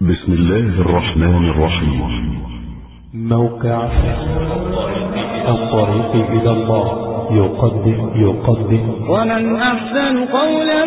بسم الله الرحمن الرحيم موقع الطريق إلى الله يقدم يقدم ومن أحسن قولا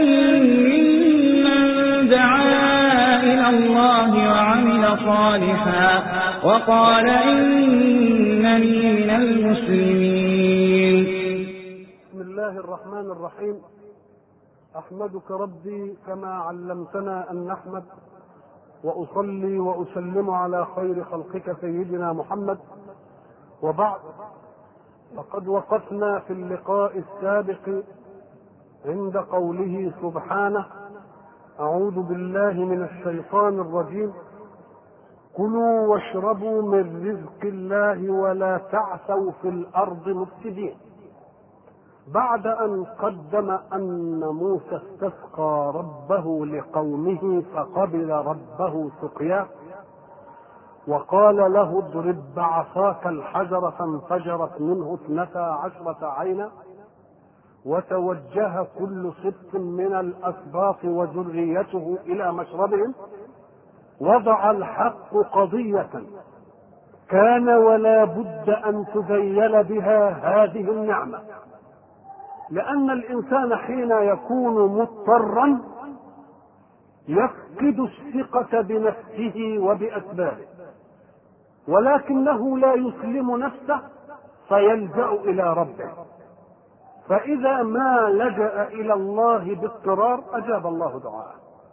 ممن دعا إلى الله وعمل صالحا وقال إنني من المسلمين بسم الله الرحمن الرحيم احمدك ربي كما علمتنا ان نحمد واصلي واسلم على خير خلقك سيدنا محمد وبعد فقد وقفنا في اللقاء السابق عند قوله سبحانه اعوذ بالله من الشيطان الرجيم كلوا واشربوا من رزق الله ولا تعثوا في الارض مفسدين بعد ان قدم ان موسى استسقى ربه لقومه فقبل ربه سقياه وقال له اضرب بعصاك الحجر فانفجرت منه اثنتا عشرة عينا وتوجه كل سبط من الاسباط وذريته الى مشربهم وضع الحق قضية كان ولا بد ان تذيل بها هذه النعمه لأن الإنسان حين يكون مضطرا يفقد الثقة بنفسه وبأسبابه ولكنه لا يسلم نفسه فيلجأ إلى ربه فإذا ما لجأ إلى الله باضطرار أجاب الله دعاءه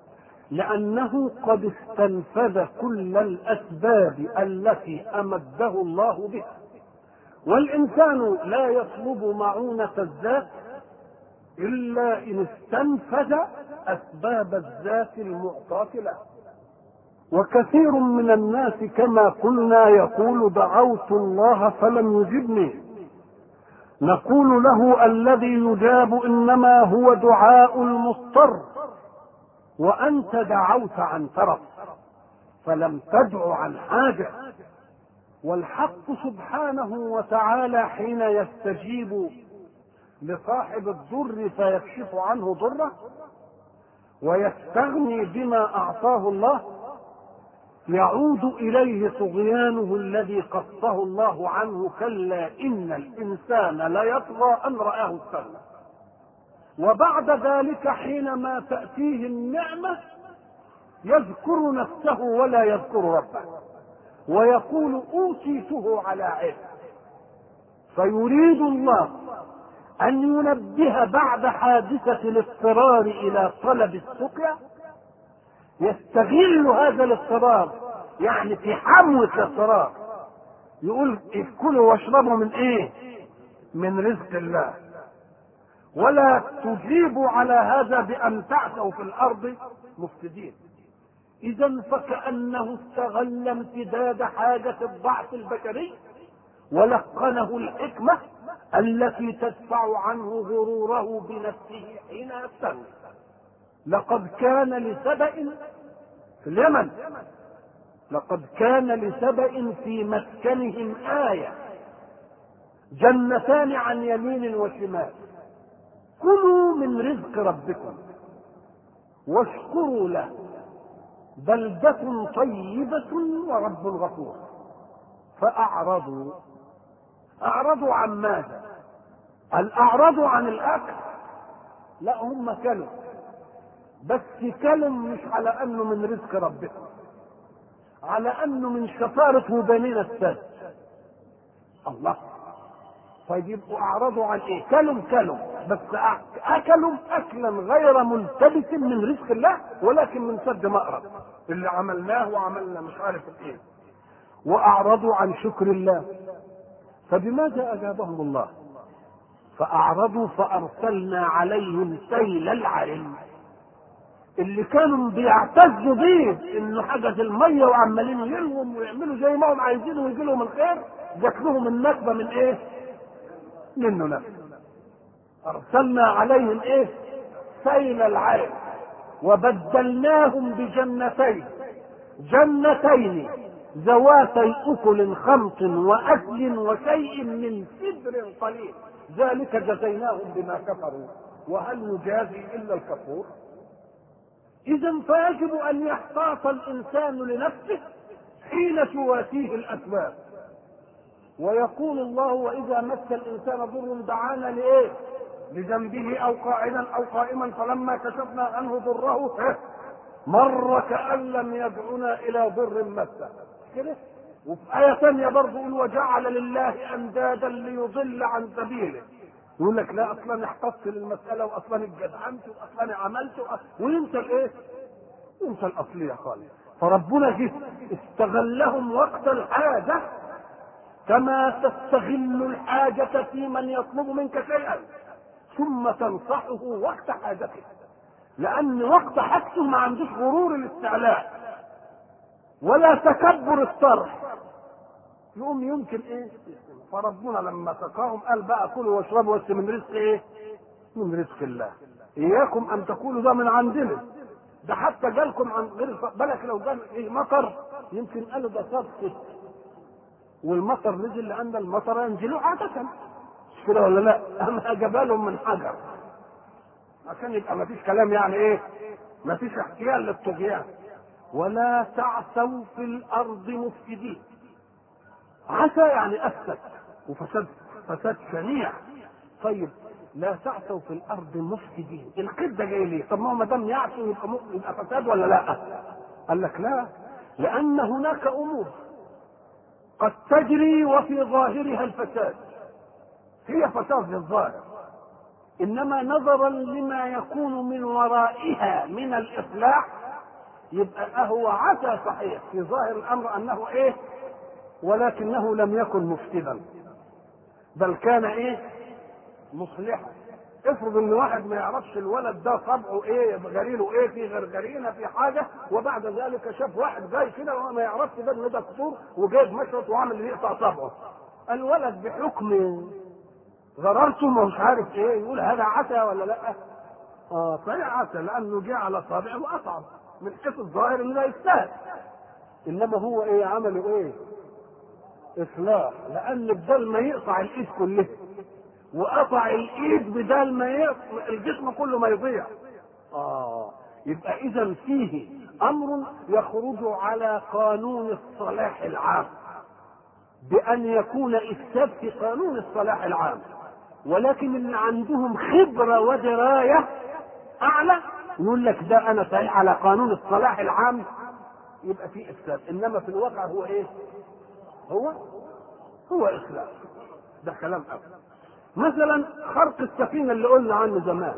لأنه قد استنفذ كل الأسباب التي أمده الله بها والإنسان لا يطلب معونة الذات إلا إن استنفذ أسباب الذات المعطاة له وكثير من الناس كما قلنا يقول دعوت الله فلم يجبني نقول له الذي يجاب إنما هو دعاء المضطر وأنت دعوت عن ترف فلم تدع عن حاجة والحق سبحانه وتعالى حين يستجيب لصاحب الضر فيكشف عنه ضره ويستغني بما اعطاه الله يعود اليه طغيانه الذي قصه الله عنه كلا ان الانسان ليطغى ان راه استغنى وبعد ذلك حينما تاتيه النعمه يذكر نفسه ولا يذكر ربه ويقول اوتيته على علم فيريد الله أن ينبه بعد حادثة الاضطرار إلى طلب السقيا يستغل هذا الاضطرار يعني في حموة الاضطرار يقول كلوا واشربوا من ايه؟ من رزق الله ولا تجيبوا على هذا بأن تعثوا في الأرض مفسدين إذا فكأنه استغل امتداد حاجة الضعف البشري ولقنه الحكمة التي تدفع عنه غروره بنفسه حين يستغني لقد كان لسبأ في اليمن لقد كان لسبأ في مسكنهم آية جنتان عن يمين وشمال كلوا من رزق ربكم واشكروا له بلدة طيبة ورب غفور فأعرضوا أعرضوا عن ماذا؟ هل أعرضوا عن الأكل؟ لا هم كلوا بس كلوا مش على أنه من رزق ربهم على أنه من شطارة وبنين السد الله طيب يبقوا أعرضوا عن إيه؟ كلوا كلوا بس أكلوا أكلا غير ملتبس من رزق الله ولكن من سد مأرب اللي عملناه وعملنا مش عارف إيه وأعرضوا عن شكر الله فبماذا أجابهم الله فأعرضوا فأرسلنا عليهم سيل العرم اللي كانوا بيعتزوا بيه انه حجز الميه وعمالين يلهم ويعملوا زي ما هم عايزين ويجي لهم الخير جات لهم النكبه من ايه؟ منه نفسه ارسلنا عليهم ايه؟ سيل العرم وبدلناهم بجنتين جنتين ذواتي أكل خمط وأكل وشيء من سدر قليل ذلك جزيناهم بما كفروا وهل نجازي إلا الكفور إذا فيجب أن يحتاط الإنسان لنفسه حين تواتيه الأسباب ويقول الله وإذا مس الإنسان ضر دعانا لإيه؟ لجنبه أو قاعدا أو قائما فلما كشفنا عنه ضره مر كأن لم يدعنا إلى ضر مسه كده وفي آية ثانية برضه يقول وجعل لله أندادا ليضل عن سبيله يقول لك لا اصلا احتطت للمساله واصلا اتجدعنت واصلا عملت وينسى الايه؟ ينسى الاصليه خالص فربنا جه استغلهم وقت الحاجه كما تستغل الحاجة في من يطلب منك شيئا ثم تنصحه وقت حاجته لأن وقت حاجته ما عندوش غرور الاستعلاء ولا تكبر الطرح يقوم يمكن ايه فربنا لما سقاهم قال بقى كلوا واشربوا بس من رزق ايه من رزق الله اياكم ان تقولوا ده من عندنا ده حتى جالكم عن غير بالك لو جال ايه مطر يمكن قالوا ده صدقه والمطر نزل لان المطر ينزل عادة مش كده ولا لا؟ اما جبالهم من حجر عشان يبقى ما فيش كلام يعني ايه؟ ما فيش احتيال للطغيان ولا تعثوا في الارض مفسدين عسى يعني افسد وفساد فساد شنيع طيب لا تعثوا في الارض مفسدين القيد ده جاي ليه؟ طب ما هو ما دام يعثوا يبقى م- يبقى فساد ولا لا؟ قال لك لا لان هناك امور قد تجري وفي ظاهرها الفساد هي فساد للظاهر انما نظرا لما يكون من ورائها من الاصلاح يبقى هو عسى صحيح في ظاهر الامر انه ايه ولكنه لم يكن مفسدا بل كان ايه مصلحا افرض ان واحد ما يعرفش الولد ده طبعه ايه غريله ايه في غرغرينه في حاجه وبعد ذلك شاف واحد جاي كده وما يعرفش ده ان ده قصور وجايب مشرط وعامل يقطع طبعه الولد بحكم غررته ما مش عارف ايه يقول هذا عسى ولا لا اه فهي عسى لانه جه على صابعه وقطعه من حيث الظاهر انه يستاهل انما هو ايه عمله ايه اصلاح لان بدل ما يقطع الايد كلها وقطع الايد بدل ما يقطع الجسم كله ما يضيع اه يبقى اذا فيه امر يخرج على قانون الصلاح العام بان يكون افساد في قانون الصلاح العام ولكن اللي عندهم خبره ودرايه اعلى يقول لك ده انا صحيح على قانون الصلاح العام يبقى في افساد انما في الواقع هو ايه هو هو اصلاح ده كلام أول. مثلا خرق السفينه اللي قلنا عنه زمان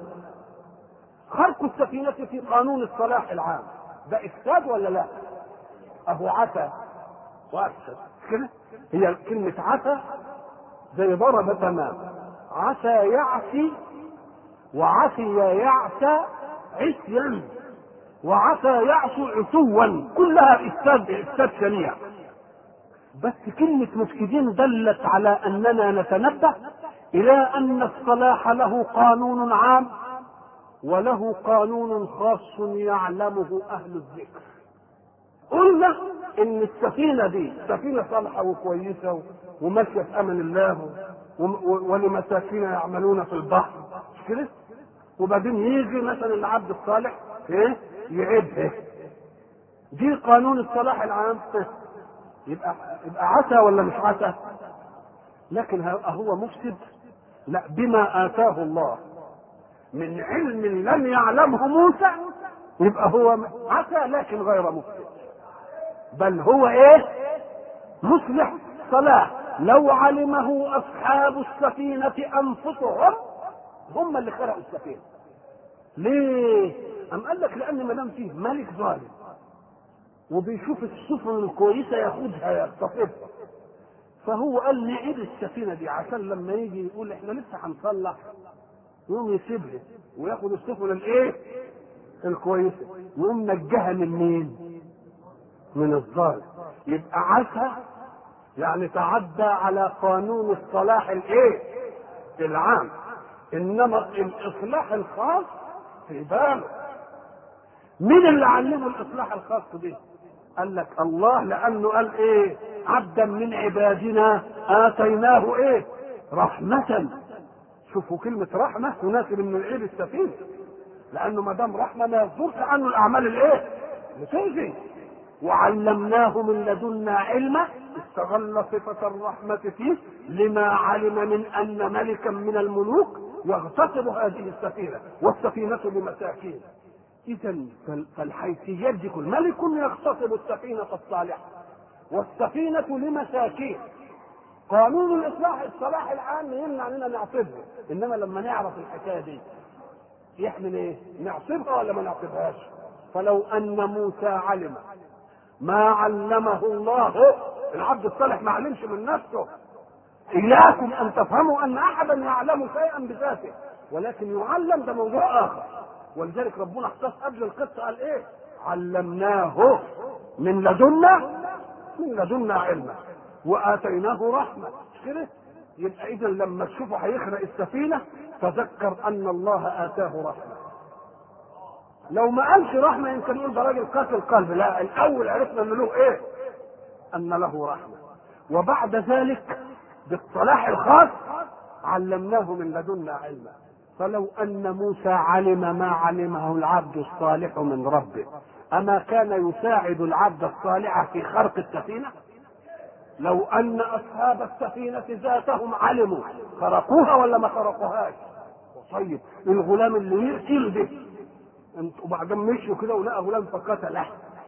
خرق السفينه في قانون الصلاح العام ده افساد ولا لا اهو عسى وافسد كده هي كلمه عسى زي ضرب تمام عسى يعسي وعسي يعسى عصيا وعسى يعصو عتوا كلها افساد افساد شنيع بس كلمة مفسدين دلت على أننا نتنبه إلى أن الصلاح له قانون عام وله قانون خاص يعلمه أهل الذكر قلنا إن السفينة دي سفينة صالحة وكويسة وماشية في أمن الله ولمساكين يعملون في البحر مش كده؟ وبعدين يجي مثلا العبد الصالح ايه يعيبها دي قانون الصلاح العام يبقى يبقى عسى ولا مش عسى لكن هو مفسد لا بما اتاه الله من علم لم يعلمه موسى يبقى هو عسى لكن غير مفسد بل هو ايه مصلح صلاح لو علمه اصحاب السفينه انفسهم هم اللي خلقوا السفينه ليه ام قال لك لان ما دام فيه ملك ظالم وبيشوف السفن الكويسه ياخدها يقتصدها فهو قال نعيد السفينه دي عشان لما يجي يقول احنا لسه هنصلح يقوم يسيبها وياخد السفن الايه الكويسه يقوم نجاها من مين من الظالم يبقى عسى يعني تعدى على قانون الصلاح الايه العام انما الاصلاح الخاص في باله مين اللي علمه الاصلاح الخاص به قال لك الله لانه قال ايه عبدا من عبادنا اتيناه ايه رحمة شوفوا كلمة رحمة تناسب من العيب السفينة لانه ما دام رحمه ما يصدرش عنه الاعمال الايه؟ بتؤذي وعلمناه من لدنا علما استغل صفة الرحمة فيه لما علم من أن ملكا من الملوك يغتصب هذه السفينة والسفينة لمساكين إذا فالحيثيات دي كل ملك يغتصب السفينة الصالحة والسفينة لمساكين قانون الإصلاح الصلاح العام يمنع اننا نعصبها إنما لما نعرف الحكاية دي يحمل إيه؟ نعصبها ولا ما نعصبهاش؟ فلو أن موسى علم ما علمه الله العبد الصالح ما علمش من نفسه إياكم أن تفهموا أن أحدا يعلم شيئا بذاته ولكن يعلم ده موضوع آخر ولذلك ربنا اختص قبل القصة قال إيه؟ علمناه من لدنا من لدنا علما وآتيناه رحمة مش كده؟ يبقى إذا لما تشوفه هيخرق السفينة تذكر أن الله آتاه رحمة لو ما قالش رحمة يمكن يقول ده راجل قاتل قلب لا الأول عرفنا أن له إيه؟ أن له رحمة وبعد ذلك بالصلاح الخاص علمناه من لدنا علما فلو أن موسى علم ما علمه العبد الصالح من ربه أما كان يساعد العبد الصالح في خرق السفينة لو أن أصحاب السفينة ذاتهم علموا خرقوها ولا ما خرقوهاش طيب الغلام اللي يقتل به وبعدين مشوا كده ولقى غلام فقتله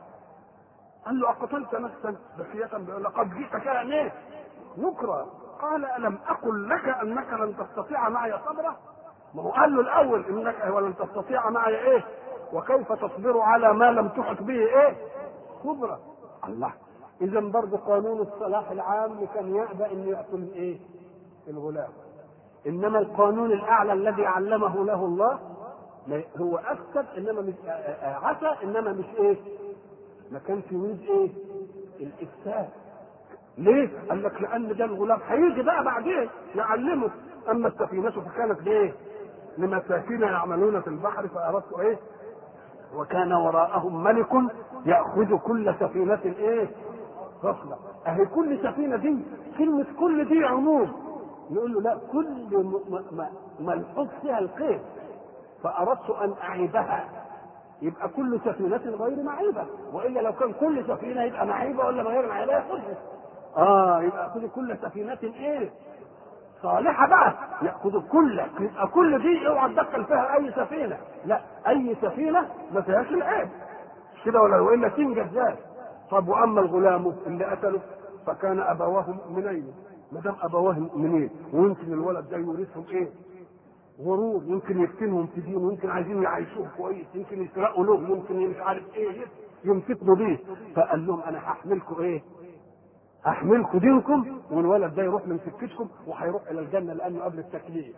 قال له أقتلت نفسا بكية بيقول لقد جئت شيئا ايه؟ نكرا قال ألم أقل لك أنك لن تستطيع معي صبرا؟ ما هو قال له الأول إنك ولن تستطيع معي إيه؟ وكيف تصبر على ما لم تحط به إيه؟ صبرا الله إذا برضه قانون الصلاح العام كان يأبى أن يأكل إيه؟ الغلام إنما القانون الأعلى الذي علمه له الله هو أفسد إنما مش عسى إنما مش إيه؟ ما كانش يريد ايه؟ الافساد. ليه؟ قال لك لان ده الغلام هيجي بقى بعدين يعلمه اما السفينه فكانت لايه؟ لمساكين يعملون في البحر فاردت ايه؟ وكان وراءهم ملك ياخذ كل سفينه ايه؟ غفله. اهي كل سفينه دي كلمه كل دي عموم. نقول له لا كل ملحوظ فيها القيد فاردت ان اعيبها يبقى كل سفينة غير معيبة وإلا لو كان كل سفينة يبقى معيبة ولا غير معيبة يأخذها آه يبقى يأخذ كل سفينة إيه؟ صالحة بقى يأخذ كل يبقى كل دي اوعى تدخل فيها أي سفينة لا أي سفينة ما فيهاش العيب كده ولا وإلا تنجز ذلك طب وأما الغلام اللي قتله فكان أبواه مؤمنين ما دام أبواه مؤمنين ويمكن الولد ده يورثهم إيه؟ غرور يمكن يفتنهم في دين ويمكن عايزين يعيشوه كويس يمكن يسرقوا له يمكن مش عارف ايه ينفتنوا بيه فقال لهم انا هحملكم ايه؟ هحملكم دينكم والولد ده يروح من سكتكم وهيروح الى الجنه لانه قبل التكليف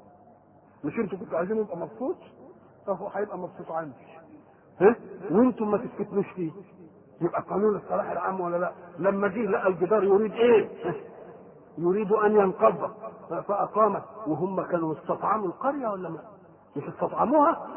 مش انتوا كنتوا عايزينه يبقى مبسوط؟ فهو هيبقى مبسوط عندي ها؟ وانتم ما تسكتلوش فيه يبقى قانون الصلاح العام ولا لا؟ لما جه لقى الجدار يريد ايه؟ يريد ان ينقض فاقامت وهم كانوا استطعموا القريه ولا ما؟ مش استطعموها؟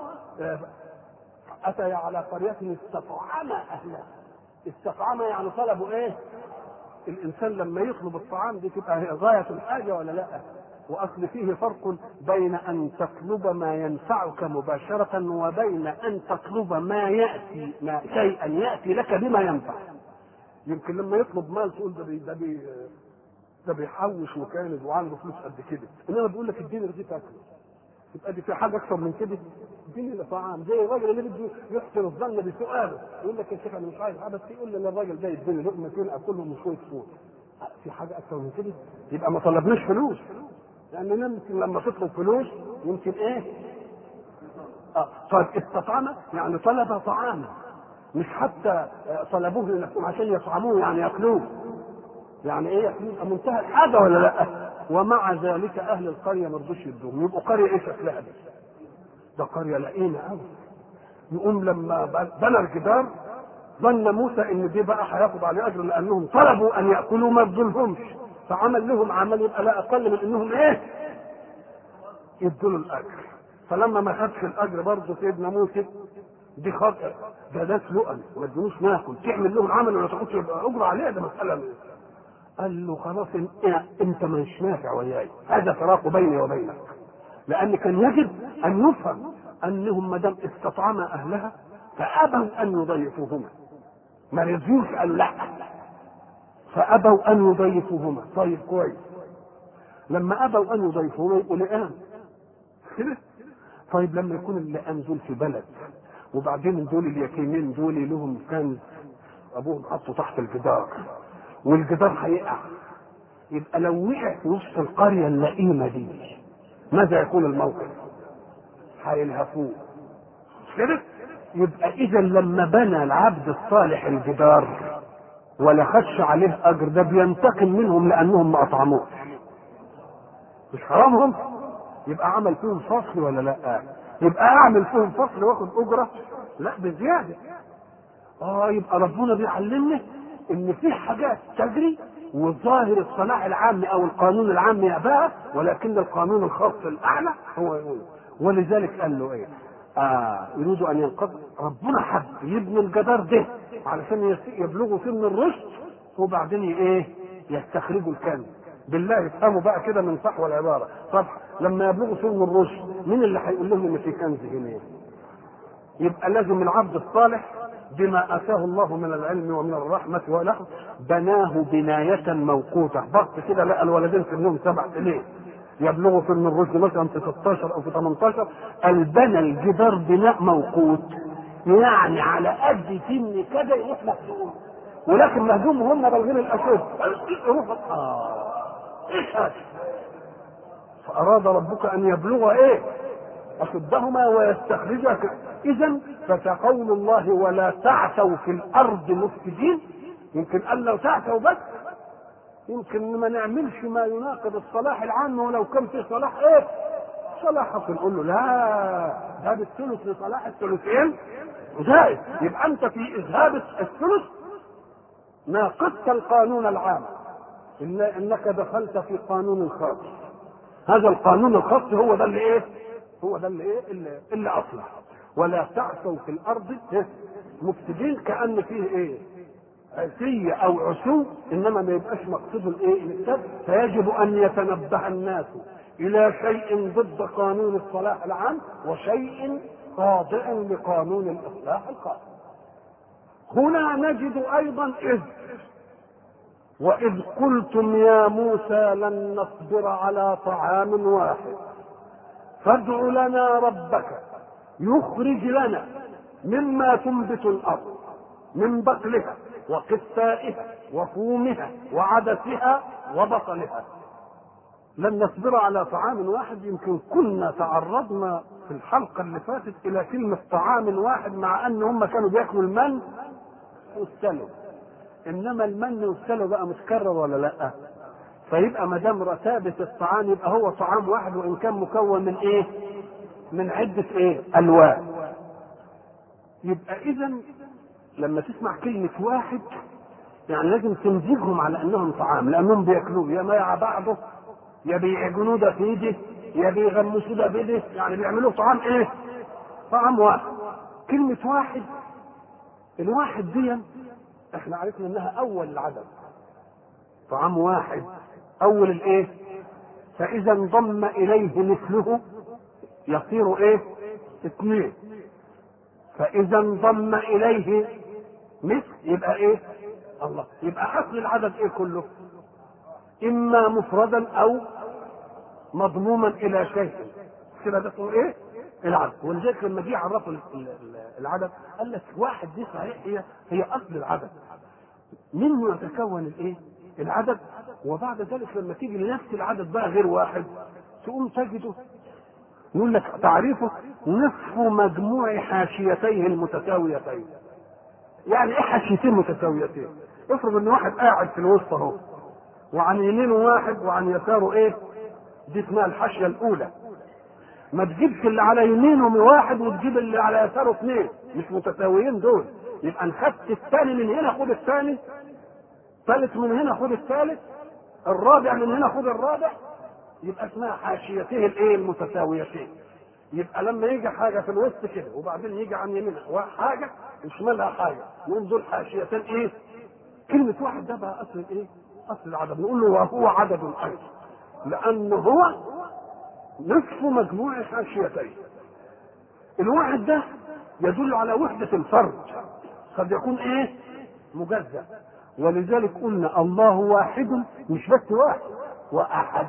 اتى على قريه استطعم اهلها استطعم يعني طلبوا ايه؟ الانسان لما يطلب الطعام دي تبقى هي غايه الحاجه ولا لا؟ واصل فيه فرق بين ان تطلب ما ينفعك مباشره وبين ان تطلب ما ياتي ما شيئا ياتي لك بما ينفع. يمكن لما يطلب مال تقول ده بي ده بي ده بيحوش وكانز وعنده فلوس قد كده انما بيقول لك اديني رغيف اكل يبقى دي في حاجه اكثر من كده اديني طعام زي الراجل اللي بده يحسن الظن بسؤاله يقول لك يا شيخ انا مش عايز بس يقول لي الراجل ده يديني لقمتين اكلهم وشويه فول في حاجه اكثر من كده يبقى ما طلبناش فلوس لان يمكن لما تطلب فلوس يمكن ايه اه طيب استطعم يعني طلب طعاما مش حتى طلبوه لنفسهم عشان يطعموه يعني ياكلوه يعني ايه يبقى منتهى الحاجه ولا لا ومع ذلك اهل القريه ما رضوش يدوهم يبقوا قريه ايه شكلها دي ده قريه لئيمه قوي يقوم لما بنى الجدار ظن موسى ان دي بقى هياخد عليه اجر لانهم طلبوا ان ياكلوا ما يرضلهمش فعمل لهم عمل يبقى لا اقل من انهم ايه يدوا له الاجر فلما ما خدش الاجر برضه سيدنا موسى دي خطأ ده ناس لؤم ما ادونوش ناكل تعمل لهم عمل ولا تاخدش اجر عليه ده مساله مش. قال له خلاص انت مش نافع وياي هذا فراق بيني وبينك لان كان يجب ان يفهم انهم ما دام استطعما اهلها فابوا ان يضيفوهما ما رضيوش قالوا لا فابوا ان يضيفوهما طيب كويس لما ابوا ان يضيفوهما يبقوا لئام كده طيب لما يكون اللئام دول في بلد وبعدين دول اليتيمين دول لهم كنز ابوهم حطوا تحت الجدار والجدار هيقع يبقى لو وقع في وسط القريه اللئيمه دي ماذا يكون الموقف؟ هيلهفوه مش كده؟ يبقى اذا لما بنى العبد الصالح الجدار ولا خدش عليه اجر ده بينتقم منهم لانهم ما اطعموش مش حرامهم يبقى عمل فيهم فصل ولا لا يبقى اعمل فيهم فصل واخد اجره لا بزياده اه يبقى ربنا بيعلمنا ان في حاجات تجري وظاهر الصلاح العام او القانون العام يأباها ولكن القانون الخاص الاعلى هو يقول ولذلك قال له ايه آه يريد ان ينقض ربنا حب يبني الجدار ده علشان يس- يبلغوا سن الرشد وبعدين ي- ايه يستخرجوا الكنز بالله افهموا بقى كده من صحوى العباره طب لما يبلغوا سن الرشد مين اللي هيقول لهم ان في كنز هنا يبقى لازم العبد الصالح بما اتاه الله من العلم ومن الرحمه وله بناه بنايه موقوته بص كده لقى الولدين سنهم سبع سنين يبلغوا سن الرشد مثلا في 16 او في 18 قال بنى الجدار بناء موقوت يعني على قد سن كده يروح مهزوم ولكن مهزوم هم بالغين الاشد يروح اه ايش هذا فاراد ربك ان يبلغ ايه أشدهما ويستخرجك إذا فكقول الله ولا تعثوا في الأرض مفسدين يمكن قال لو تعثوا بس يمكن ما نعملش ما يناقض الصلاح العام ولو كان في صلاح ايه؟ صلاح نقول له لا ده بالثلث لصلاح الثلثين جائز يبقى انت في اذهاب الثلث ناقضت القانون العام إن انك دخلت في قانون خاص هذا القانون الخاص هو ده اللي ايه؟ هو ده اللي ايه؟ اللي, اللي اصلح ولا تعثوا في الارض إيه؟ مفسدين كان فيه ايه؟ عسية او عسو انما ما يبقاش مقصود الايه؟ الافساد فيجب ان يتنبه الناس الى شيء ضد قانون الصلاح العام وشيء خاضع لقانون الاصلاح الخاص. هنا نجد ايضا اذ وإذ قلتم يا موسى لن نصبر على طعام واحد فادع لنا ربك يخرج لنا مما تنبت الأرض من بقلها وقثائها وفومها وعدسها وبصلها لن نصبر على طعام واحد يمكن كنا تعرضنا في الحلقة اللي فاتت إلى كلمة طعام واحد مع أن هم كانوا بياكلوا المن والسلو انما المن والسلو بقى متكرر ولا لا فيبقى ما دام رتابه الطعام يبقى هو طعام واحد وان كان مكون من ايه من عده ايه الوان يبقى اذا لما تسمع كلمه واحد يعني لازم تمزجهم على انهم طعام لانهم بياكلوه يا مع بعضه يا بيعجنوه ده في ايده يا بيغمسوه ده بايده يعني بيعملوه طعام ايه طعام واحد كلمه واحد الواحد دي احنا عرفنا انها اول العدد طعام واحد اول الايه فاذا انضم اليه مثله يصير ايه اثنين فاذا انضم اليه مثل يبقى ايه الله يبقى اصل العدد ايه كله اما مفردا او مضموما الى شيء كده ده اسمه ايه العدد ولذلك لما جه عرفوا ال- ال- العدد قال لك واحد دي صحيح هي هي اصل العدد منه يتكون الايه العدد وبعد ذلك لما تيجي لنفس العدد بقى غير واحد تقوم تجده يقول لك تعريفه نصف مجموع حاشيتيه المتساويتين يعني ايه حاشيتين متساويتين افرض ان واحد قاعد في الوسط اهو وعن يمينه واحد وعن يساره ايه دي اسمها الحاشيه الاولى ما تجيبش اللي على يمينه من واحد وتجيب اللي على يساره اثنين مش متساويين دول يبقى ان خدت الثاني من هنا خد الثاني ثالث من هنا خد الثالث الرابع من هنا خد الرابع يبقى اسمها حاشيتيه الايه المتساويتين يبقى لما يجي حاجه في الوسط كده وبعدين يجي عن يمينها حاجه وشمالها حاجه نقول دول حاشيتين ايه كلمه واحد ده بقى اصل الايه اصل العدد نقول له وهو عدد ايضا لانه هو نصف مجموع حاشيتين الواحد ده يدل على وحدة الفرد قد يكون ايه مجزأ ولذلك قلنا الله واحد مش بس واحد واحد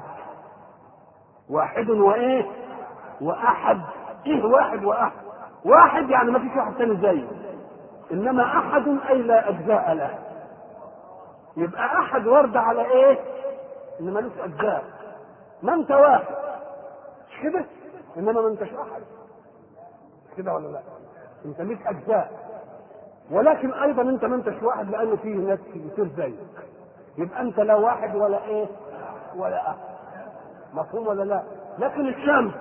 واحد وايه واحد ايه واحد واحد واحد يعني ما فيش واحد ثاني زيه انما احد اي لا اجزاء له يبقى احد ورد على ايه ان ملوش اجزاء ما انت واحد مش كده انما ما انتش احد مش كده ولا لا انت ليك اجزاء ولكن ايضا انت ما انتش واحد لان فيه ناس كتير زيك يبقى انت لا واحد ولا ايه ولا احد مفهوم ولا لا لكن الشمس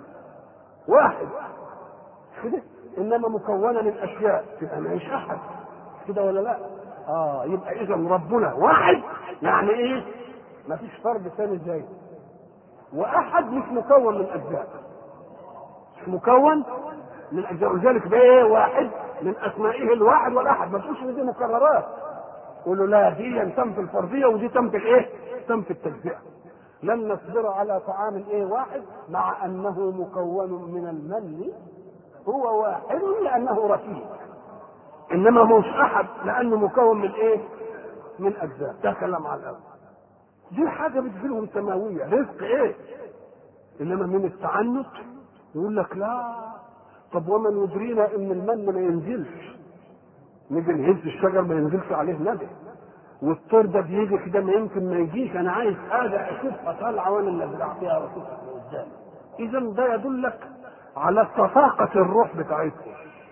واحد كده انما مكونه من اشياء تبقى مش احد كده ولا لا اه يبقى اذا ربنا واحد يعني ايه ما فيش فرد ثاني زيه واحد مش مكون من اجزاء مش مكون من اجزاء ولذلك ده ايه واحد من اسمائه الواحد والاحد ما تقولش ان دي مكررات قولوا لا دي تنفي الفرديه ودي تنفي الايه؟ تنفي التجزئه لن نصبر على طعام ايه واحد مع انه مكون من المن هو واحد لانه رفيق انما مش احد لانه مكون من ايه من اجزاء ده كلام على الاول دي حاجه بتجيلهم سماويه رزق ايه انما من التعنت يقول لك لا طب ومن يدرينا ان المن ما ينزلش نيجي نهز الشجر ما ينزلش عليه نبي والطير ده بيجي كده ما يمكن ما يجيش انا عايز حاجه اشوفها طالعه وانا اللي ازرع فيها واشوفها من قدامي اذا ده يدلك على صفاقه الروح بتاعتهم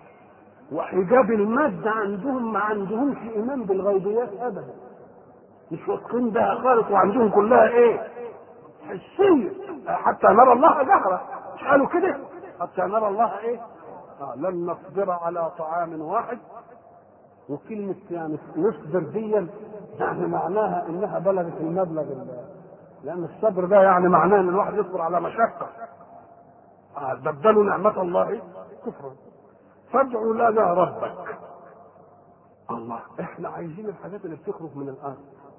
وحجاب المادة عندهم ما عندهمش إيمان بالغيبيات أبدا مش واثقين بها خالص وعندهم كلها إيه؟ حسية حتى نرى الله جهرة مش قالوا كده؟ حتى نرى الله إيه؟ آه لن نصبر على طعام واحد وكلمة يعني نصبر دي يعني معناها إنها بلغت المبلغ ال- لأن الصبر ده يعني معناه إن الواحد يصبر على مشقة آه بدلوا نعمة الله كفرا فادعوا لنا ربك الله احنا عايزين الحاجات اللي بتخرج من الارض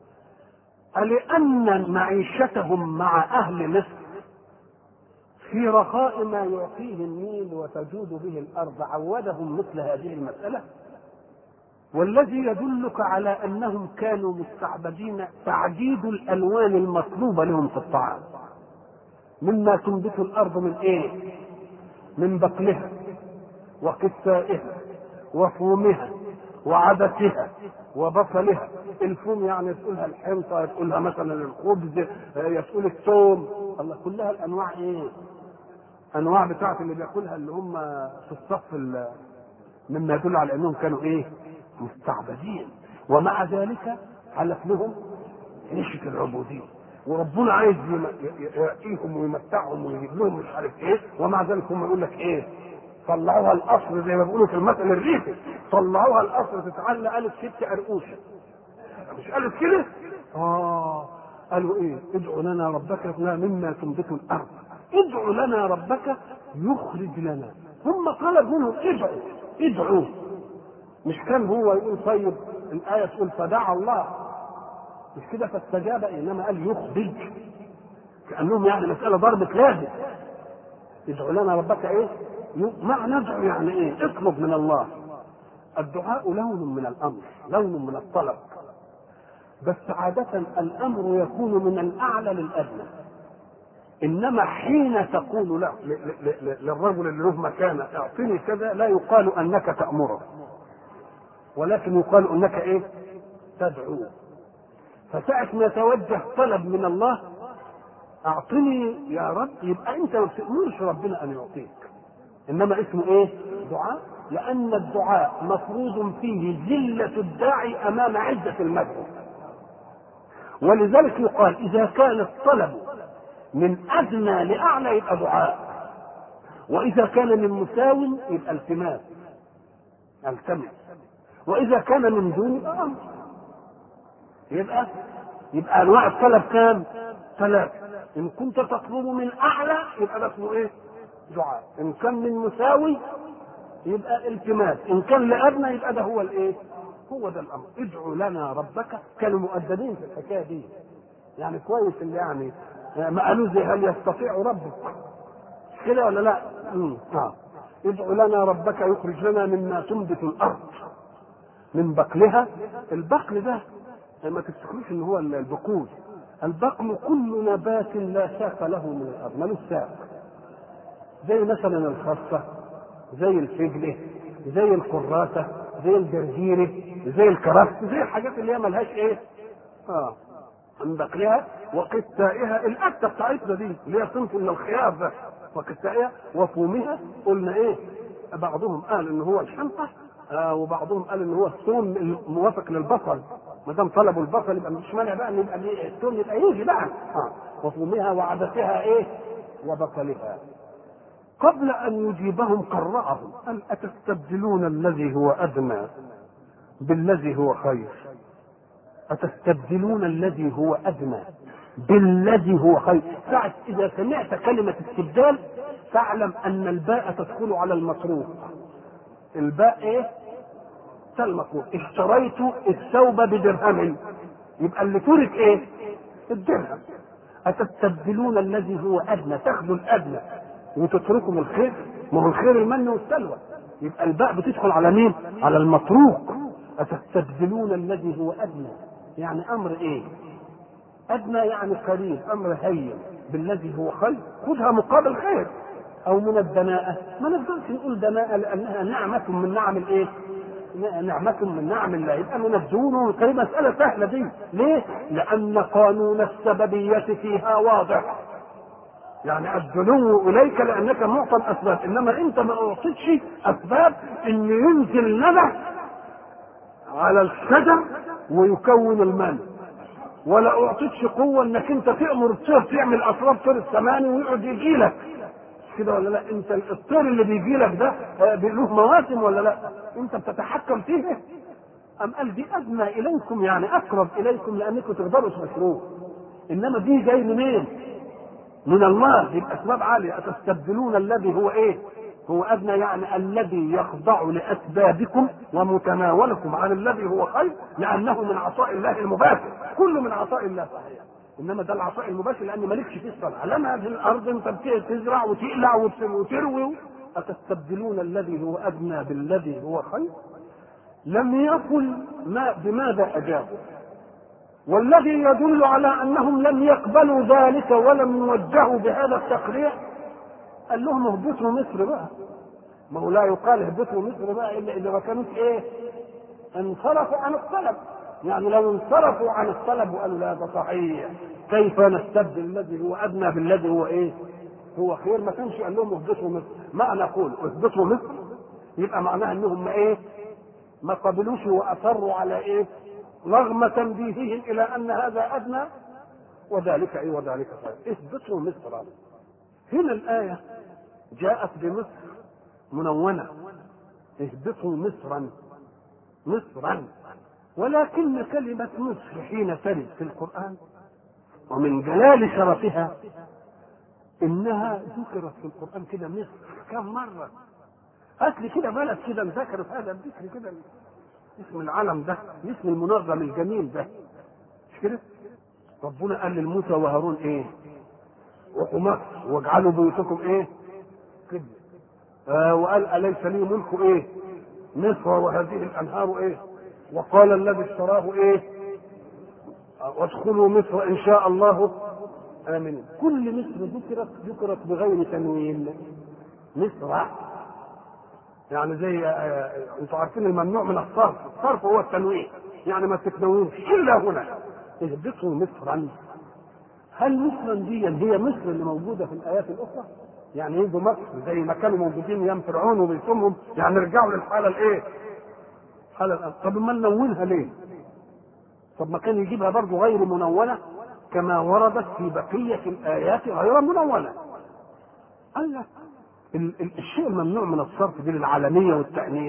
ألأن معيشتهم مع أهل مصر في رخاء ما يعطيه النيل وتجود به الأرض عودهم مثل هذه المسألة والذي يدلك على أنهم كانوا مستعبدين تعديد الألوان المطلوبة لهم في الطعام مما تنبت الأرض من إيه؟ من بقلها وقثائها وفومها وعدسها وبصلها الفوم يعني تقولها الحنطة تقولها مثلا الخبز يقول الثوم الله كلها الانواع ايه انواع بتاعت اللي بياكلها اللي هم في الصف ال- مما يدل على انهم كانوا ايه مستعبدين ومع ذلك حلف لهم عيشة العبودية وربنا عايز يم- ي- ي- يعطيهم ويمتعهم ويجيب لهم مش عارف ايه ومع ذلك هم يقول لك ايه طلعوها القصر زي ما بيقولوا في المثل الريفي طلعوها القصر تتعلق قالت ست قرقوشه مش قالت كده؟ اه قالوا ايه؟ ادعوا لنا ربك لنا مما تنبت الارض ادعوا لنا ربك يخرج لنا ثم طلب منهم ادعوا ادعوا مش كان هو يقول طيب الآية تقول فدعا الله مش كده فاستجاب انما قال يخرج كأنهم يعني مسألة ضربة لازم ادعوا لنا ربك ايه؟ معنى ندعو يعني ايه؟ اطلب من الله الدعاء لون من الامر لون من الطلب بس عادة الامر يكون من الاعلى للادنى انما حين تقول له ل- ل- ل- للرجل اللي له مكانه اعطني كذا لا يقال انك تامره ولكن يقال انك ايه؟ تدعو فساعة ما يتوجه طلب من الله اعطني يا رب يبقى انت ما بتأمرش ربنا ان يعطيك انما اسمه ايه؟ دعاء لان الدعاء مفروض فيه ذلة الداعي امام عزة المدعو ولذلك يقال اذا كان الطلب من ادنى لاعلى يبقى دعاء واذا كان من مساو يبقى التماس التمس واذا كان من دون يبقى امر يبقى يبقى انواع الطلب كام؟ ثلاثة ان كنت تطلب من اعلى يبقى ده اسمه ايه؟ دعاء ان كان من مساوي يبقى التماس ان كان لادنى يبقى ده هو الايه؟ هو ده الامر ادعوا لنا ربك كانوا مؤدبين في الحكايه دي يعني كويس اللي يعني ما قالوا زي هل يستطيع ربك كده ولا لا؟ مم. اه ادع لنا ربك يخرج لنا مما تنبت الارض من بقلها البقل ده ما تفتكروش ان هو البقول البقل كل نبات لا ساق له من الارض ملوش ساق زي مثلا الخاصة زي الفجلة زي الكراسة زي الجرجيرة زي الكرفس زي الحاجات اللي هي ملهاش ايه اه من بقلها وقتائها الأكتة بتاعتنا دي اللي هي صنف من الخيار ده وقتائها وفومها قلنا ايه بعضهم قال ان هو الحنطة آه وبعضهم قال ان هو الثوم الموافق للبصل ما دام طلبوا البصل يبقى مش مانع بقى ان يبقى ليه الثوم يبقى يجي بقى آه. وفومها وعدسها ايه وبصلها قبل ان يجيبهم قرعهم قال اتستبدلون الذي هو ادنى بالذي هو خير أتستبدلون الذي هو أدنى بالذي هو خير ساعة إذا سمعت كلمة استبدال تعلم أن الباء تدخل على المصروف الباء إيه؟ المصروف اشتريت الثوب بدرهم يبقى اللي ترك إيه؟ الدرهم أتستبدلون الذي هو أدنى تاخذوا الأدنى وتتركوا الخير ما هو الخير المن والسلوى يبقى الباء بتدخل على مين؟ على المتروك أتستبدلون الذي هو أدنى يعني أمر إيه؟ أدنى يعني قليل أمر هين بالذي هو خير خذها مقابل خير أو من الدناءة ما نقدرش نقول دناءة لأنها نعمة من نعم الإيه؟ نعمة من نعم الله يبقى من الدون والقريب مسألة سهلة دي ليه؟ لأن قانون السببية فيها واضح يعني الدنو إليك لأنك معطى الأسباب إنما أنت ما أعطيتش أسباب إن ينزل نبع على الشجر ويكون المال ولا اعطيتش قوه انك انت تامر الطير تعمل اسراب طير السماني ويقعد يجي لك كده ولا لا انت الطير اللي بيجي لك ده له مواسم ولا لا انت بتتحكم فيه ام قال دي ادنى اليكم يعني اقرب اليكم لانكم تقدروا تبشروه انما دي جاي منين من الله دي باسباب عاليه اتستبدلون الذي هو ايه هو ادنى يعني الذي يخضع لاسبابكم ومتناولكم عن الذي هو خير لانه من عطاء الله المباشر كله من عطاء الله صحيح انما ده العطاء المباشر لان مالكش فيه الصنعه لما هذه الارض انت تزرع وتقلع وتروي اتستبدلون الذي هو ادنى بالذي هو خير لم يقل ما بماذا اجابوا والذي يدل على انهم لم يقبلوا ذلك ولم يوجهوا بهذا التقريع قال لهم اهبطوا مصر بقى ما هو لا يقال اهبطوا مصر بقى الا اذا ما كانوش ايه انصرفوا عن الطلب يعني لو انصرفوا عن الطلب وقالوا لا ده صحيح كيف نستبدل الذي هو ادنى بالذي هو ايه هو خير ما كانش قال لهم اهبطوا مصر ما نقول اهبطوا مصر يبقى معناها انهم ما ايه ما قبلوش واصروا على ايه رغم تنبيههم الى ان هذا ادنى وذلك ايه وذلك خير اهبطوا مصر هنا الآية جاءت بمصر منونة اهبطوا مصرا مصرا ولكن كلمة مصر حين ترد في القرآن ومن جلال شرفها إنها ذكرت في القرآن كده مصر كم مرة هات لي كده بلد كده ذكر في هذا الذكر كده اسم العلم ده اسم المنظم الجميل ده مش كده ربنا قال لموسى وهارون ايه روحوا مصر واجعلوا بيوتكم ايه قبلة آه وقال أليس لي ملك ايه مصر وهذه الأنهار ايه وقال الذي اشتراه ايه وادخلوا مصر إن شاء الله آمنين كل مصر ذكرت ذكرت بغير تنوين مصر يعني زي آه انتوا عارفين الممنوع من الصرف الصرف هو التنوين يعني ما تتنوينش إلا هنا اهبطوا مصرا هل مصر دي هي مصر اللي موجوده في الايات الاخرى؟ يعني يجوا مصر زي ما كانوا موجودين ايام فرعون وبيصومهم يعني رجعوا للحاله الايه؟ الحاله الأن. طب ما نلونها ليه؟ طب ما كان يجيبها برضه غير منونه كما وردت في بقيه الايات غير منونه. قال لك الشيء الممنوع من الصرف دي للعالميه والتانيث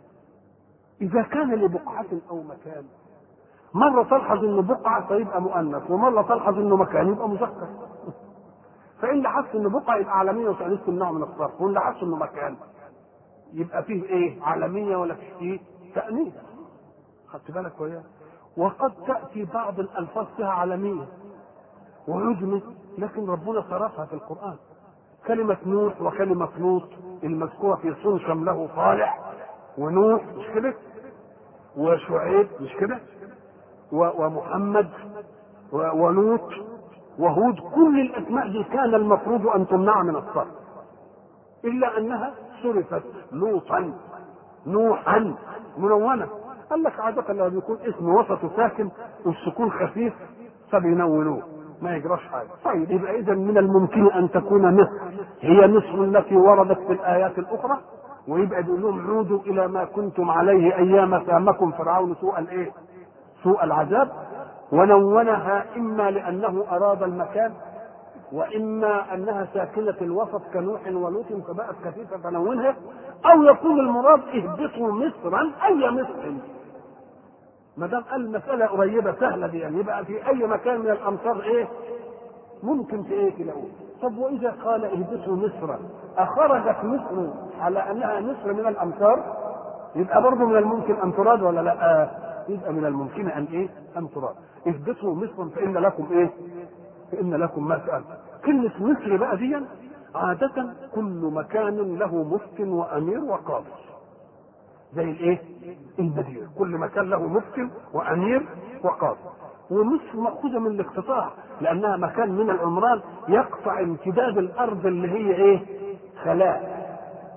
اذا كان لبقعه او مكان مرة تلحظ انه بقعة فيبقى مؤنث ومرة تلحظ انه مكان يبقى مذكر فإن لاحظت انه بقعة يبقى عالمية وتأنيث تمنعه من الصرف وإن لاحظت انه مكان يبقى فيه ايه عالمية ولا فيه تأنيث خدت بالك وياه وقد تأتي بعض الألفاظ فيها عالمية وعجمة لكن ربنا صرفها في القرآن كلمة نوح وكلمة لوط المذكورة في صنشم له صالح ونوح مش كده وشعيب مش كده و- ومحمد و- ولوط وهود كل الاسماء دي كان المفروض ان تمنع من الصرف الا انها صرفت لوطا نوحا منونه قال لك عادة لما بيكون اسم وسطه ساكن والسكون خفيف فبينونوه ما يجراش حاجة طيب يبقى إذا من الممكن أن تكون مصر هي مصر التي وردت في الآيات الأخرى ويبقى بيقول لهم عودوا إلى ما كنتم عليه أيام سامكم فرعون سوء الإيه؟ سوء العذاب ونونها إما لأنه أراد المكان واما انها ساكنه الوسط كنوح ولوط فبقت خفيفه فنونها او يكون المراد اهبطوا مصرا اي مصر ما دام قال المساله قريبه سهله دي يعني يبقى في اي مكان من الامصار ايه ممكن في ايه تلاقوه طب واذا قال اهبطوا مصرا اخرجت مصر على انها مصر من الامصار يبقى برضه من الممكن ان تراد ولا لا آه يبقى من الممكن ان ايه ان تراد اهبطوا مصرا فان لكم ايه فإن لكم ما سألتم كلمة مصر بقى دي عادة كل مكان له مفت وأمير وقاضي زي الايه؟ المدينة كل مكان له مفت وأمير وقاضي ومصر مأخوذة من الاقتطاع لأنها مكان من العمران يقطع امتداد الأرض اللي هي إيه؟ خلاء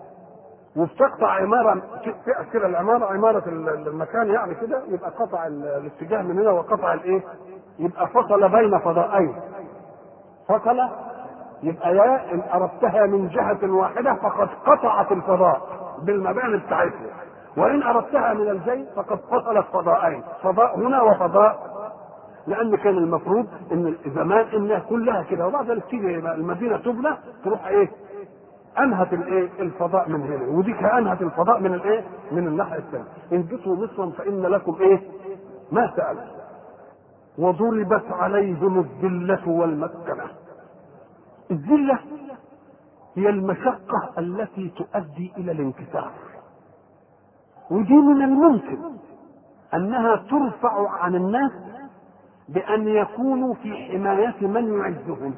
وبتقطع عمارة تأثر العمارة عمارة المكان يعني كده يبقى قطع الاتجاه من هنا وقطع الايه؟ يبقى فصل بين فضائين فصل يبقى يا ان اردتها من جهه واحده فقد قطعت الفضاء بالمباني بتاعتها وان اردتها من الجي فقد فصلت فضاءين فضاء هنا وفضاء لان كان المفروض ان زمان انها كلها كده وبعد ذلك تيجي المدينه تبنى تروح ايه انهت الايه الفضاء من هنا ودي انهت الفضاء من الايه من الناحيه الثانيه انبتوا مصرا فان لكم ايه ما سالتم وضربت عليهم الذلة والمسكنة الذلة هي المشقة التي تؤدي إلى الانكسار ودي من الممكن أنها ترفع عن الناس بأن يكونوا في حماية من يعزهم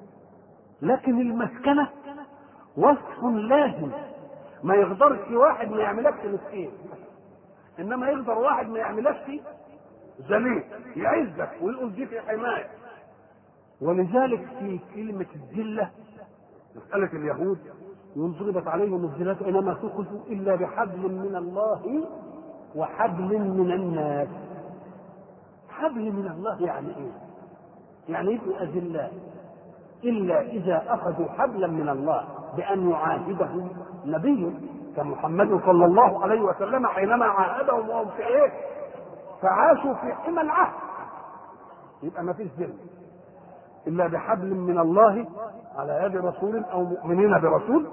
لكن المسكنة وصف لازم ما يقدرش واحد ما يعملكش مسكين انما يقدر واحد ما يعملكش ذليل يعزك ويقول دي في حمايه ولذلك في كلمة الذلة مسألة اليهود يقول ضربت عليهم الذلة إنما تخذوا إلا بحبل من الله وحبل من الناس حبل من الله يعني إيه؟ يعني يبقوا أذلاء إلا إذا أخذوا حبلا من الله بأن يعاهدهم نبي كمحمد صلى الله عليه وسلم حينما عاهدهم وهم في إيه؟ فعاشوا في حمى العهد يبقى ما فيش ذل الا بحبل من الله على يد رسول او مؤمنين برسول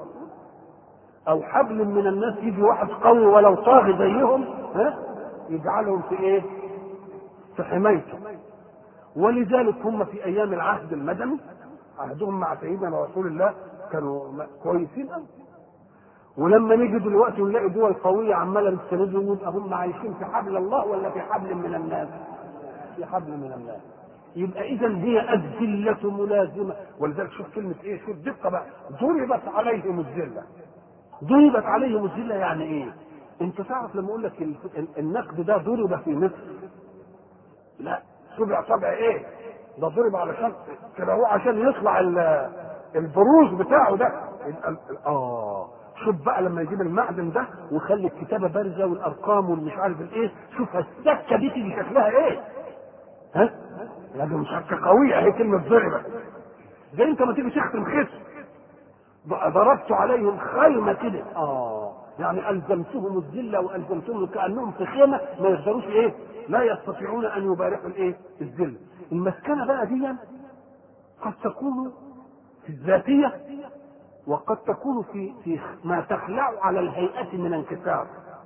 او حبل من الناس يجي واحد قوي ولو طاغي زيهم ها يجعلهم في ايه؟ في حمايته ولذلك هم في ايام العهد المدني عهدهم مع سيدنا رسول الله كانوا كويسين قوي ولما نيجي دلوقتي ونلاقي دول قويه عماله تستندهم يبقى هم عايشين في حبل الله ولا في حبل من الناس؟ في حبل من الناس. يبقى اذا هي الذله ملازمه ولذلك شوف كلمه ايه؟ شوف دقه بقى ضربت عليهم الذله. ضربت عليهم الذله يعني ايه؟ انت تعرف لما اقول لك النقد ده ضرب في مصر لا سبع سبع ايه؟ ده ضرب علشان كده هو عشان يطلع البروز بتاعه ده اه شوف بقى لما يجيب المعدن ده ويخلي الكتابه بارزه والارقام والمش عارف الايه شوف السكه دي تيجي شكلها ايه ها لازم سكه قويه هي كلمه ضربه زي انت ما تيجي تختم خصم ضربت عليهم خيمه كده اه يعني الزمتهم الذله والزمتهم كانهم في خيمه ما يقدروش ايه لا يستطيعون ان يبارحوا الايه الذله المسكنه بقى دي قد تكون في الذاتيه وقد تكون في في ما تخلع على الهيئة من انكسار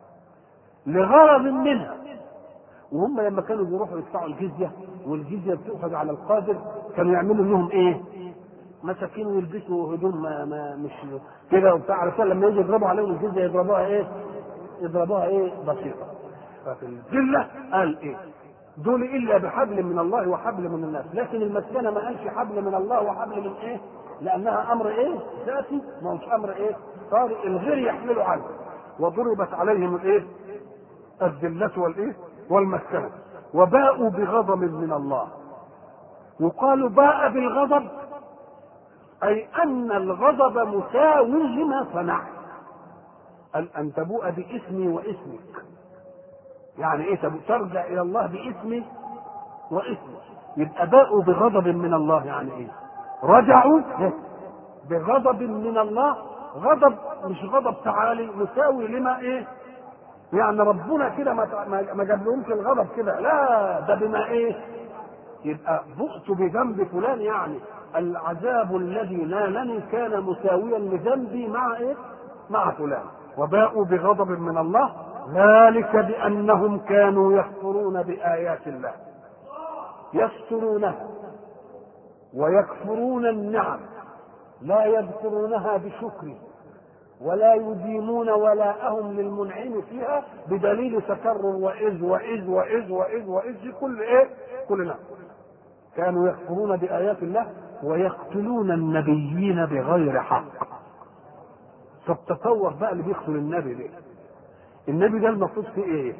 لغرض منها وهم لما كانوا بيروحوا يدفعوا الجزية والجزية بتؤخذ على القادر كانوا يعملوا انهم ايه؟ مساكين ويلبسوا هدوم ما, ما مش كده وبتاع علشان لما يجي يضربوا عليهم الجزية يضربوها ايه؟ يضربوها ايه؟ بسيطة ففي الذلة قال ايه؟ دول الا بحبل من الله وحبل من الناس لكن المسكنه ما قالش حبل من الله وحبل من ايه لانها امر ايه ذاتي ما هوش امر ايه طارئ الغير يحمله عنه وضربت عليهم الايه الذله والايه والمسكنه وباءوا بغضب من الله وقالوا باء بالغضب اي ان الغضب مساو لما صنعت ان تبوء باسمي واسمك يعني ايه ترجع الى الله باسمي واسمه يبقى باءوا بغضب من الله يعني ايه رجعوا بغضب من الله غضب مش غضب تعالي مساوي لما ايه يعني ربنا كده ما ما جاب لهمش الغضب كده لا ده بما ايه يبقى بؤت بذنب فلان يعني العذاب الذي نالني كان مساويا لذنبي مع ايه مع فلان وباءوا بغضب من الله ذلك بانهم كانوا يكفرون بايات الله يسترونها ويكفرون النعم لا يذكرونها بشكر ولا يديمون ولاءهم للمنعم فيها بدليل تكرر وإذ وإذ وإذ وإذ وإذ في كل إيه؟ كل نعم. كانوا يكفرون بآيات الله ويقتلون النبيين بغير حق. طب تصور بقى اللي بيقتل النبي ليه؟ النبي ده المفروض في ايه؟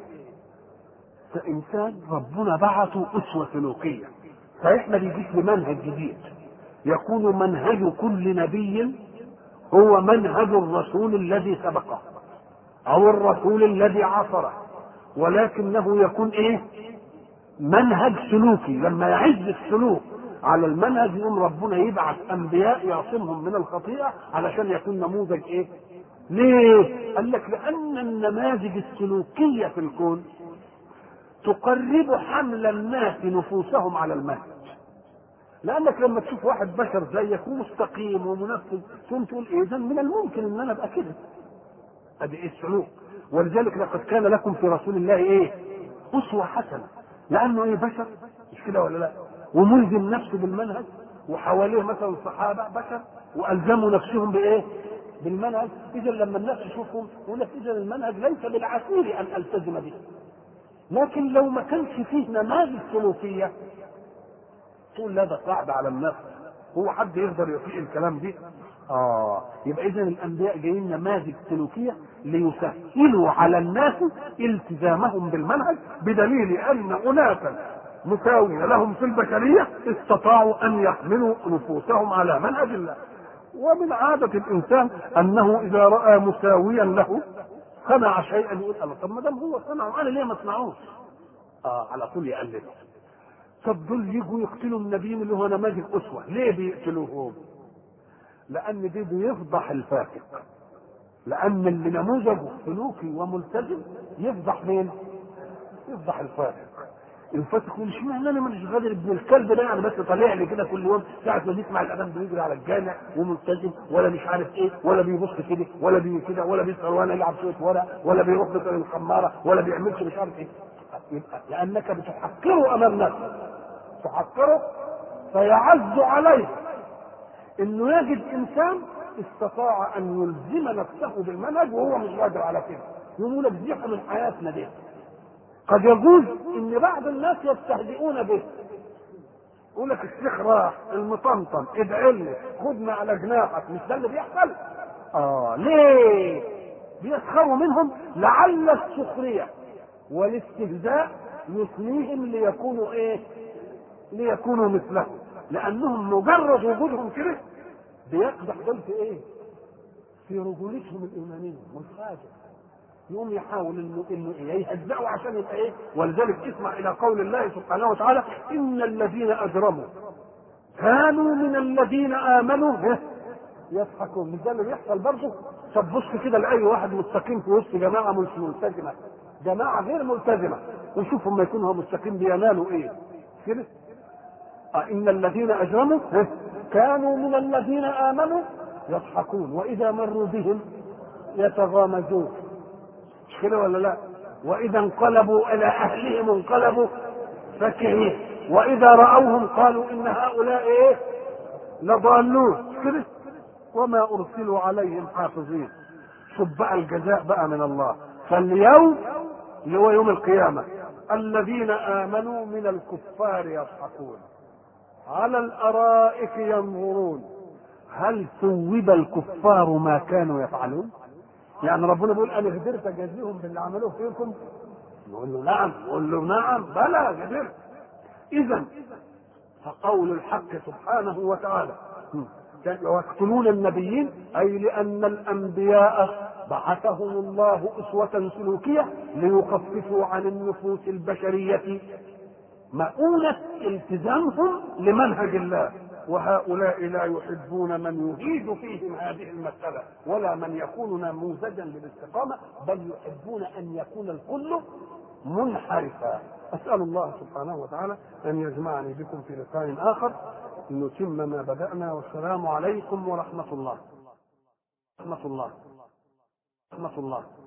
انسان ربنا بعثه اسوه سلوكيه صحيح ما بيجيش بمنهج جديد يكون منهج كل نبي هو منهج الرسول الذي سبقه او الرسول الذي عاصره ولكنه يكون ايه منهج سلوكي لما يعز السلوك على المنهج يقوم ربنا يبعث انبياء يعصمهم من الخطيئه علشان يكون نموذج ايه ليه قال لك لان النماذج السلوكيه في الكون تقرب حمل الناس نفوسهم على المنهج لانك لما تشوف واحد بشر زيك ومستقيم ومنفذ ثم تقول ايه اذا من الممكن ان انا ابقى كده ادي ايه السلوك ولذلك لقد كان لكم في رسول الله ايه اسوه حسنه لانه ايه بشر مش كده ولا لا وملزم نفسه بالمنهج وحواليه مثلا صحابه بشر والزموا نفسهم بايه بالمنهج اذا لما الناس يشوفهم يقول لك اذا المنهج ليس بالعسير ان التزم به لكن لو ما كانش فيه نماذج سلوكيه تقول لا ده صعب على النفس هو حد يقدر يطيق الكلام دي اه يبقى اذا الانبياء جايين نماذج سلوكيه ليسهلوا على الناس التزامهم بالمنهج بدليل ان اناسا مساوية لهم في البشرية استطاعوا أن يحملوا نفوسهم على منهج الله ومن عادة الإنسان أنه إذا رأى مساويا له صنع شيئا يقول الله طب ما دام هو صنعه أنا ليه ما أصنعوش؟ آه على طول يقلد طب دول يجوا يقتلوا النبيين اللي هو نماذج أسوة ليه بيقتلوهم؟ لأن دي بيفضح الفاسق لأن اللي نموذجه سلوكي وملتزم يفضح مين؟ يفضح الفاسق الفاسق يقول اشمعنى انا مش غادر ابن الكلب ده يعني بس طالع لي كده كل يوم ساعة ما بيسمع الاذان بيجري على الجامع وملتزم ولا مش عارف ايه ولا بيبص كده ولا بي كده ولا بيسهر وانا يلعب شويه ورق ولا بيروح مثلا الخماره ولا بيعملش مش عارف ايه يبقى لانك بتحقره امام نفسك تحقره فيعز عليه انه يجد انسان استطاع ان يلزم نفسه بالمنهج وهو مش قادر على كده يقول لك دي من حياتنا دي قد يجوز ان بعض الناس يستهزئون به يقول لك الشيخ راح المطمطم ادعي لي خدنا على جناحك مش ده اللي بيحصل؟ اه ليه؟ بيسخروا منهم لعل السخريه والاستهزاء يثنيهم ليكونوا ايه؟ ليكونوا مثلهم لانهم مجرد وجودهم كده بيقدح دول في ايه؟ في رجولتهم الايمانيه والحاجه يقوم يحاول انه انه ايه يهزئه عشان يبقى ايه ولذلك اسمع الى قول الله سبحانه وتعالى ان الذين اجرموا كانوا من الذين امنوا يضحكون مش ده اللي بيحصل برضه طب بص كده لاي واحد مستقيم في وسط جماعه مش ملتزمه جماعه غير ملتزمه وشوف هم يكون هو مستقيم بينالوا ايه كده آه ان الذين اجرموا كانوا من الذين امنوا يضحكون واذا مروا بهم يتغامزون مش كده ولا لا واذا انقلبوا الى اهلهم انقلبوا فكهين واذا راوهم قالوا ان هؤلاء ايه لضالون كده وما ارسلوا عليهم حافظين شوف بقى الجزاء بقى من الله فاليوم اللي هو يوم القيامه الذين آمنوا من الكفار يضحكون على الأرائك ينظرون هل ثوب الكفار ما كانوا يفعلون يعني ربنا بيقول انا قدرت اجازيهم باللي عملوه فيكم يقول له نعم يقول له نعم بلى قدرت اذا فقول الحق سبحانه وتعالى ويقتلون النبيين اي لان الانبياء بعثهم الله اسوه سلوكيه ليخففوا عن النفوس البشريه مؤونه التزامهم لمنهج الله وهؤلاء لا يحبون من يهيد فيهم هذه المسألة ولا من يكون نموذجا للاستقامة بل يحبون أن يكون الكل منحرفا أسأل الله سبحانه وتعالى أن يجمعني بكم في لقاء آخر نتم ما بدأنا والسلام عليكم ورحمة الله رحمة الله رحمة الله